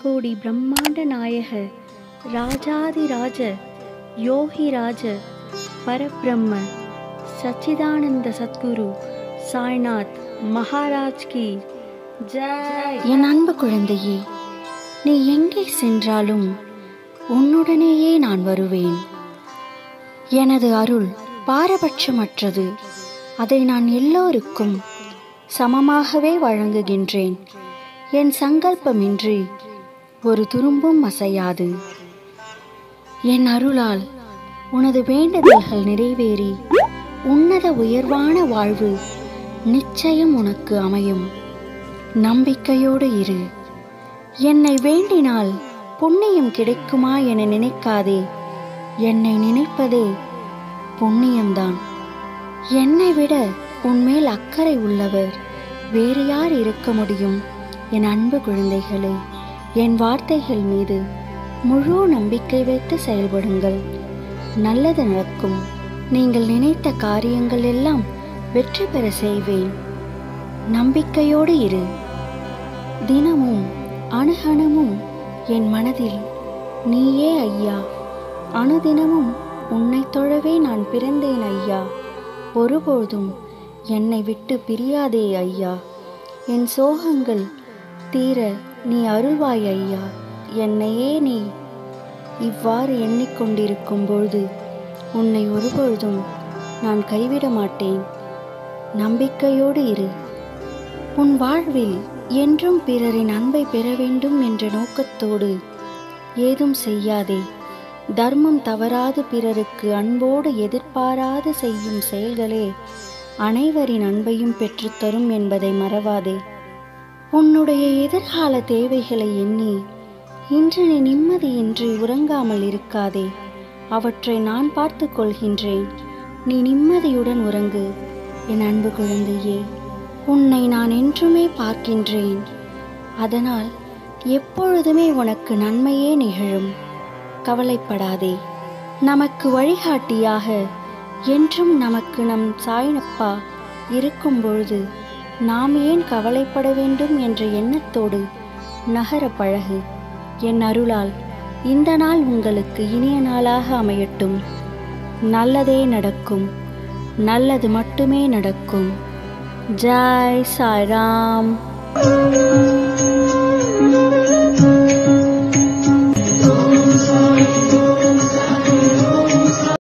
அனந்தகோடி பிரம்மாண்ட நாயக ராஜாதிராஜ யோகிராஜ பரபிரம்ம சச்சிதானந்த சத்குரு சாய்நாத் மகாராஜ் கி ஜெய் என் அன்பு குழந்தையே நீ எங்கே சென்றாலும் உன்னுடனேயே நான் வருவேன் எனது அருள் பாரபட்சமற்றது அதை நான் எல்லோருக்கும் சமமாகவே வழங்குகின்றேன் என் சங்கல்பமின்றி ஒரு துரும்பும் அசையாது என் அருளால் உனது வேண்டுதல்கள் நிறைவேறி உன்னத உயர்வான வாழ்வு நிச்சயம் உனக்கு அமையும் நம்பிக்கையோடு இரு என்னை வேண்டினால் புண்ணியம் கிடைக்குமா என நினைக்காதே என்னை நினைப்பதே புண்ணியம்தான் என்னை விட உன்மேல் அக்கறை உள்ளவர் வேறு யார் இருக்க முடியும் என் அன்பு குழந்தைகளே என் வார்த்தைகள் மீது முழு நம்பிக்கை வைத்து செயல்படுங்கள் நல்லது நடக்கும் நீங்கள் நினைத்த காரியங்கள் எல்லாம் வெற்றி பெற செய்வேன் நம்பிக்கையோடு இரு தினமும் அணுகணமும் என் மனதில் நீயே ஐயா அணுதினமும் உன்னை தொழவே நான் பிறந்தேன் ஐயா ஒருபோதும் என்னை விட்டு பிரியாதே ஐயா என் சோகங்கள் தீர நீ அருள்வாய் ஐயா என்னையே நீ இவ்வாறு எண்ணிக்கொண்டிருக்கும் பொழுது உன்னை ஒருபொழுதும் நான் கைவிட மாட்டேன் நம்பிக்கையோடு இரு உன் வாழ்வில் என்றும் பிறரின் அன்பை பெற வேண்டும் என்ற நோக்கத்தோடு ஏதும் செய்யாதே தர்மம் தவறாது பிறருக்கு அன்போடு எதிர்பாராது செய்யும் செயல்களே அனைவரின் அன்பையும் பெற்றுத்தரும் என்பதை மறவாதே உன்னுடைய எதிர்கால தேவைகளை எண்ணி இன்று நீ நிம்மதியின்றி உறங்காமல் இருக்காதே அவற்றை நான் பார்த்து கொள்கின்றேன் நீ நிம்மதியுடன் உறங்கு என் அன்பு குழந்தையே உன்னை நான் என்றுமே பார்க்கின்றேன் அதனால் எப்பொழுதுமே உனக்கு நன்மையே நிகழும் கவலைப்படாதே நமக்கு வழிகாட்டியாக என்றும் நமக்கு நம் சாயனப்பா இருக்கும் பொழுது நாம் ஏன் கவலைப்பட வேண்டும் என்ற எண்ணத்தோடு நகர பழகு என் அருளால் இந்த நாள் உங்களுக்கு இனிய நாளாக அமையட்டும் நல்லதே நடக்கும் நல்லது மட்டுமே நடக்கும் ஜாய் சாய்ராம்